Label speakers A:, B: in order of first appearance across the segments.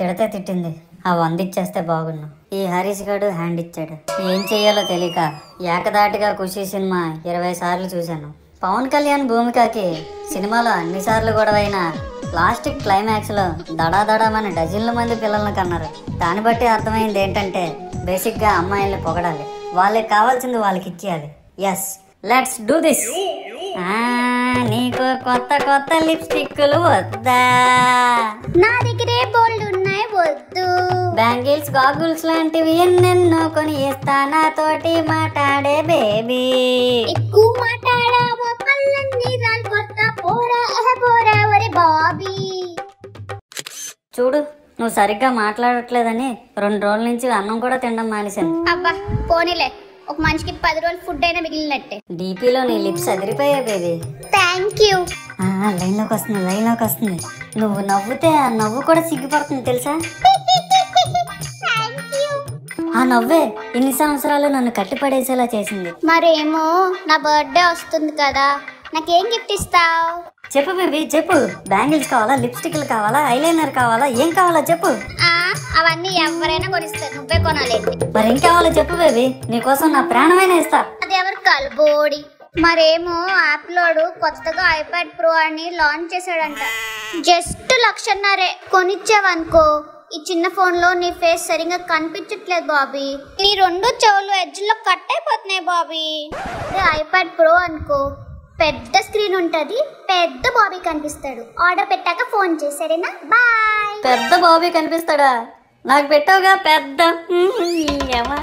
A: తిడితే తిట్టింది ఆ వంద ఇచ్చేస్తే బాగున్ను ఈ హరీష్ గడు హ్యాండ్ ఇచ్చాడు ఏం చెయ్యాలో తెలియక ఏకదాటిగా ఖుషి సినిమా ఇరవై సార్లు చూశాను పవన్ కళ్యాణ్ భూమికకి సినిమాలో అన్ని సార్లు గొడవైన లాస్టిక్ క్లైమాక్స్ లో దడాదడామని డజన్ల మంది పిల్లల్ని కన్నారు దాన్ని బట్టి అర్థమైంది ఏంటంటే బేసిక్ గా అమ్మాయిల్ని పొగడాలి వాళ్ళకి కావాల్సింది వాళ్ళకి ఇచ్చేయాలి ఎస్ లెట్స్ డూ దిస్ నీకు కొత్త కొత్త లిప్స్టిక్లు వద్దా
B: నా దగ్గరే బోల్డ్ ఉన్నాయి వద్దు
A: బ్యాంగిల్స్ గాగుల్స్ లాంటివి ఎన్నెన్నో కొని ఇస్తా నాతోటి మాట్లాడే బేబీ
B: ఎక్కువ మాట్లాడావో పళ్ళన్నీ రాలు కొత్త పోరా ఎహ పోరా ఒరే బాబీ
A: చూడు నువ్వు సరిగ్గా మాట్లాడట్లేదని రెండు రోజుల నుంచి అన్నం కూడా తినడం మానేశాను
B: అబ్బా పోనీలే ఒక మనిషికి పది రోజులు ఫుడ్ అయినా మిగిలినట్టే
A: డీపీలో నీ లిప్స్ అదిరిపోయాయి బేబీ
B: థ్యాంక్ యూ
A: ఆ, లైన్లోకి వస్తుంది లైన్లోకి వస్తుంది నువ్వు నవ్వుతే ఆ నవ్వు కూడా సిగ్గుపడుతుంది తెలుసా
B: థ్యాంక్ యూ
A: ఆ నవ్వే ఇన్ని సంవత్సరాలు నన్ను కట్టిపడేసేలా చేసింది
B: మరేమో నా బర్త్డే వస్తుంది కదా నాకేం గిఫ్ట్ ఇస్తావు
A: చెప్పు బేబీ చెప్పు బ్యాంగిల్స్ కావాలా లిప్స్టిక్లు కావాలా ఐలైనర్ కావాలా ఏం కావాలా చెప్పు
B: అవన్నీ ఎవరైనా కొనిస్తారు నువ్వే కొనాలేంటి
A: మరి ఏం కావాలో చెప్పు బేబీ నీకోసం నా ప్రాణమైన ఇస్తా
B: అది ఎవరు కలబోడి మరేమో యాప్లోడు కొత్తగా ఐప్యాడ్ ప్రో అని లాంచ్ చేశాడంట జస్ట్ లక్షన్నరే కొనిచ్చావనుకో ఈ చిన్న ఫోన్ లో నీ ఫేస్ సరిగా కనిపించట్లేదు బాబీ నీ రెండు చెవులు ఎడ్జ్ లో కట్ అయిపోతున్నాయి బాబీ ఐప్యాడ్ ప్రో అనుకో పెద్ద స్క్రీన్ ఉంటది పెద్ద బాబీ కనిపిస్తాడు ఆర్డర్ పెట్టాక ఫోన్ చేయి సరేనా బాయ్
A: పెద్ద బాబీ కనిపిస్తాడా నాకు పెట్టావుగా పెద్ద ఏమా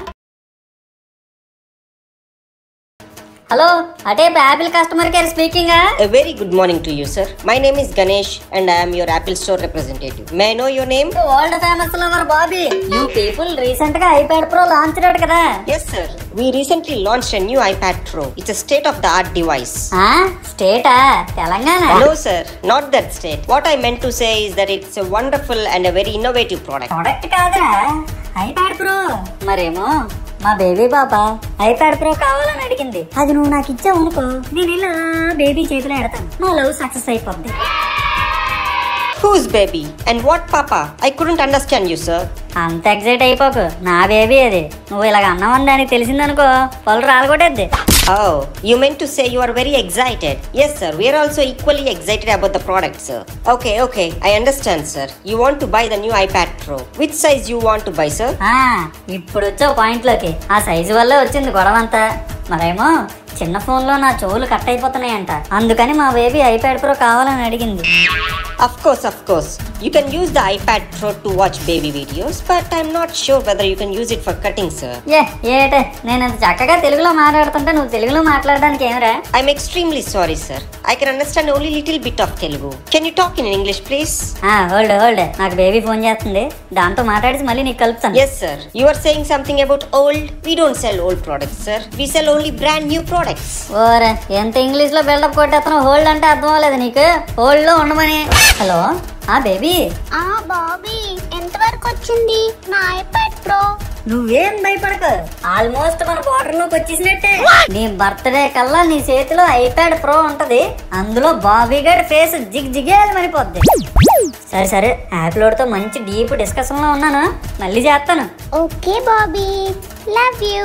A: హలో అటే Apple customer care speaking
C: A very good morning to you, sir. My name is Ganesh and I am your Apple Store representative. May I know your name?
A: World famous lover Bobby you people recent గా iPad Pro launch అయ్యాడు కదా
C: Yes, sir. We recently launched a new iPad Pro. It's a state of the art device.
A: ఆ స్టేటా Telangana
C: No, sir, not that state. What I meant to say is that it's a wonderful and a very innovative product.
A: Product కాదురా iPad Pro మరేమో మా baby పాప iPad pro కావాలని అడిగింది అది నువ్వు నాకు ఇచ్చావు అనుకో నేను ఇలా బేబీ చేతిలో ఎడతాను మా లవ్ సక్సెస్ అయిపోద్ది
C: Who's baby? And what papa? I couldn't understand you, sir.
A: అంత ఎగ్జైట్ అయిపోకు నా బేబీ అది నువ్వు ఇలాగ అన్నావని దానికి తెలిసిందనుకో పళ్ళు రాలగొట్టేద్ది
C: Oh, you meant to say you are very excited. Yes, sir. We are also equally excited about the product, sir. Okay, okay. I understand, sir. You want to buy the new iPad Pro. Which size you want to buy, sir?
A: ఆ, ఇప్పుడు వచ్చావు point లోకి ఆ size వల్లే వచ్చింది గొడవ అంతా మరేమో చిన్న ఫోన్ లో నా చెవులు కట్ అయిపోతున్నాయంట అందుకని మా బేబీ ఐప్యాడ్ ప్రో కావాలని అడిగింది
C: Of course, of course. You can use the iPad Pro to watch baby videos, but I'm not sure whether you can use it for cutting, sir.
A: ఏ ఏటే నేను ఇంత చక్కగా తెలుగులో మాట్లాడుతుంటే నువ్వు తెలుగులో మాట్లాడడానికి ఏమిరా
C: I'm extremely sorry, sir. I can understand only little bit of Telugu. Can you talk in English, please?
A: ఆ హోల్డ్ హోల్డ్ నాకు బేబీ ఫోన్ చేస్తుంది దాంతో మాట్లాడేసి మళ్ళీ నీకు కలుపుతాను
C: Yes, sir. You are saying something about old. We don't sell old products, sir. We sell only brand new products.
A: ఓరే ఎంత ఇంగ్లీష్ లో బిల్డప్ కొట్టేస్తున్నావు హోల్డ్ అంటే అర్థం అవ్వలేదు నీకు హోల్డ్ లో ఉండమని హలో ఆ బేబీ
B: ఆ బాబీ ఎంతవరకు వచ్చింది నా ఐప్యాడ్ ప్రో
A: నువ్వేం భయపడకు ఆల్మోస్ట్ మన బార్డర్ లోకి వచ్చేసినట్టే నీ బర్త్డే కల్లా నీ చేతిలో ఐప్యాడ్ ప్రో ఉంటది అందులో బాబీ గడ్ ఫేస్ జిగ్ జిగేయాలి మరిపోద్ది సరే సరే యాప్లోడ్ తో మంచి డీప్ డిస్కషన్ లో ఉన్నాను మళ్ళీ చేస్తాను
B: okay Bobby love you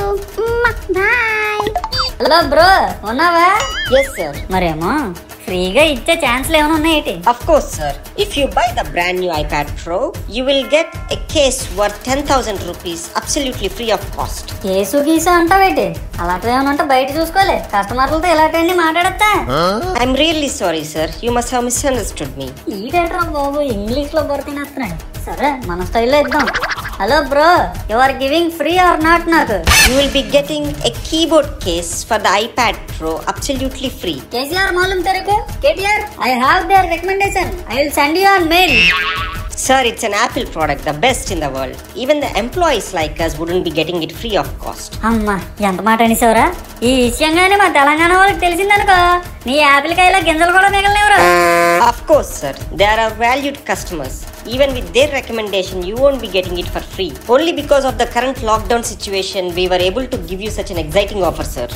B: bye
A: hello bro ఉన్నావా
C: Yes, sir.
A: మరేమో ఫ్రీగా ఇచ్చే ఛాన్స్లు ఏమైనా ఉన్నాయేటి
C: Of course, sir. If you buy the brand new iPad Pro, you will get a case worth 10,000 rupees absolutely free of cost.
A: Case గీసు అంటావేటి అలాంటివి ఏమైనా ఉంటే బయట చూసుకోవాలి కస్టమర్లతో ఇలాంటివన్నీ మాట్లాడతా
C: I'm really sorry, sir. You must have misunderstood me.
A: ఈడేట్రా బాబు ఇంగ్లీష్ లో బొరతినేస్తున్నాడు సరే మన స్టైల్లో ఇద్దాం hello bro you are giving free or not నాకు
C: You will be getting a keyboard case for the iPad Pro absolutely free.
A: KCR మాలూమ్ తెరకు KTR I have there recommendation I will send you on mail
C: Sir, it's an Apple product, the best in the world. Even the employees like us wouldn't be getting it free of cost.
A: అమ్మా ఎంత మాట అనేసావురా ఈ విషయంగానే మా తెలంగాణ వాళ్ళకి తెలిసిందనుకో నీ Apple కాయలో గింజలు కూడా మిగలనివ్వరు
C: Of course, sir. They are our valued customers. Even with their recommendation, you won't be getting it for free. Only because of the current lockdown situation, we were able to give you such an exciting offer, sir.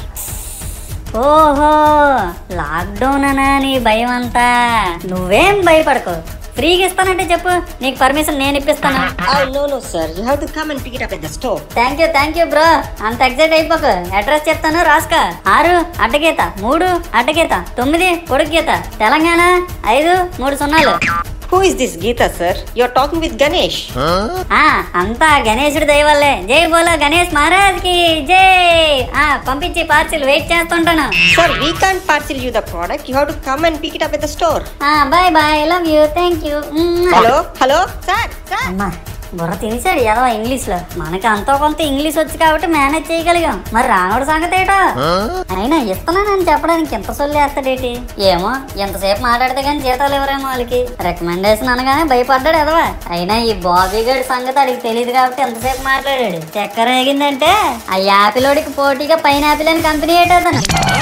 A: ఓహో lockdown అనా నీ భయం అంతా నువ్వేం భయపడకు ఫ్రీగా ఇస్తానంటే చెప్పు నీకు పర్మిషన్ నేను ఇప్పిస్తాను
C: Oh, no, no, sir. You have to come and pick it up at the store.
A: Thank you thank you bro అంత ఎగ్జైట్ అయిపోకు అడ్రస్ చెప్తాను రాసుకో ఆరు అడ్డగీత మూడు అడ్డగీత తొమ్మిది పొడుగు గీత తెలంగాణ ఐదు మూడు సున్నాలు
C: Who is this Geeta, sir? You're talking with Ganesh.
A: ఆ అంతా గణేశుడి దయ వల్లే జై బోలో గణేష్ మహారాజ్ కి జై ఆ పంపించి పార్సిల్ వెయిట్ చేస్తుంటాను
C: Sir, we can't parcel you the product. You have to come and pick it up at the store.
A: ఆ bye bye love you thank you
C: Hello? Hello? Sir? Sir?
A: అమ్మా బుర్ర తినేసాడు ఏదో ఇంగ్లీష్ లో మనకి అంతో కొంత English వచ్చు కాబట్టి మేనేజ్ చేయగలిగాం మరి రానుడు సంగతి ఏటో అయినా ఇస్తున్నానని చెప్పడానికి ఎంత సొల్లేస్తాడేటి ఏమో ఎంతసేపు మాట్లాడితే కానీ జీతాలు ఎవరేమో వాళ్ళకి రికమెండేషన్ అనగానే భయపడ్డాడు ఎదవా అయినా ఈ బాబీ గడి సంగతి అడిగి తెలియదు కాబట్టి ఎంతసేపు మాట్లాడాడు చక్కెర ఎగిందంటే ఆ యాపిలోడికి పోటీగా పైన యాపిల్ అని కంపెనీ ఏటతను